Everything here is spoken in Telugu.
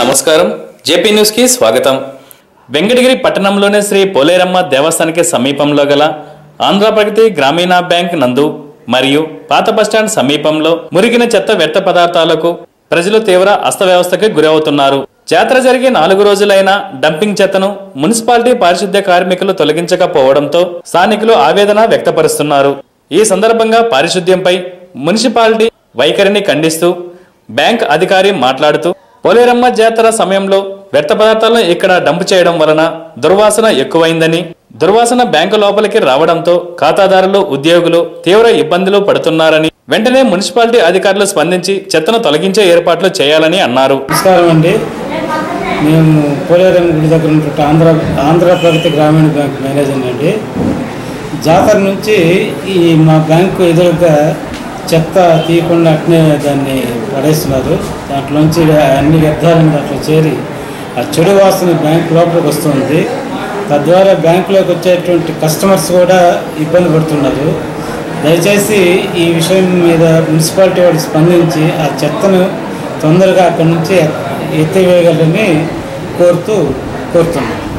నమస్కారం జేపీ న్యూస్ కి స్వాగతం వెంకటగిరి పట్టణంలోని శ్రీ పోలేరమ్మ దేవస్థానానికి సమీపంలో గల ఆంధ్రప్రగతి గ్రామీణ బ్యాంక్ నందు మరియు పాత బస్టాండ్ సమీపంలో మురిగిన చెత్త వ్యర్థ పదార్థాలకు ప్రజలు తీవ్ర అస్తవ్యవస్థకి గురవుతున్నారు జాతర జరిగి నాలుగు రోజులైన డంపింగ్ చెత్తను మున్సిపాలిటీ పారిశుద్ధ్య కార్మికులు తొలగించకపోవడంతో స్థానికులు ఆవేదన వ్యక్తపరుస్తున్నారు ఈ సందర్భంగా పారిశుద్ధ్యంపై మున్సిపాలిటీ వైఖరిని ఖండిస్తూ బ్యాంక్ అధికారి మాట్లాడుతూ పోలేరమ్మ జాతర సమయంలో వ్యర్థ పదార్థాలను ఇక్కడ డంప్ చేయడం వలన దుర్వాసన ఎక్కువైందని దుర్వాసన బ్యాంకు లోపలికి రావడంతో ఖాతాదారులు ఉద్యోగులు తీవ్ర ఇబ్బందులు పడుతున్నారని వెంటనే మున్సిపాలిటీ అధికారులు స్పందించి చెత్తను తొలగించే ఏర్పాట్లు చేయాలని అన్నారు నమస్కారం అండి మేము పోలేరం గుడి దగ్గర ఉన్నటువంటి ఆంధ్ర ఆంధ్ర ప్రగతి గ్రామీణ బ్యాంక్ మేనేజర్ అండి జాతర నుంచి ఈ మా బ్యాంకు ఎదురుగా చెత్త తీయకుండా అట్నే దాన్ని పడేస్తున్నారు దాంట్లోంచి అన్ని వ్యర్థాలను దాంట్లో చేరి ఆ చెడు వాసన బ్యాంక్ లోపలికి వస్తుంది తద్వారా బ్యాంకులోకి వచ్చేటువంటి కస్టమర్స్ కూడా ఇబ్బంది పడుతున్నారు దయచేసి ఈ విషయం మీద మున్సిపాలిటీ వాళ్ళు స్పందించి ఆ చెత్తను తొందరగా అక్కడి నుంచి ఎత్తివేయగలని కోరుతూ కోరుతున్నాను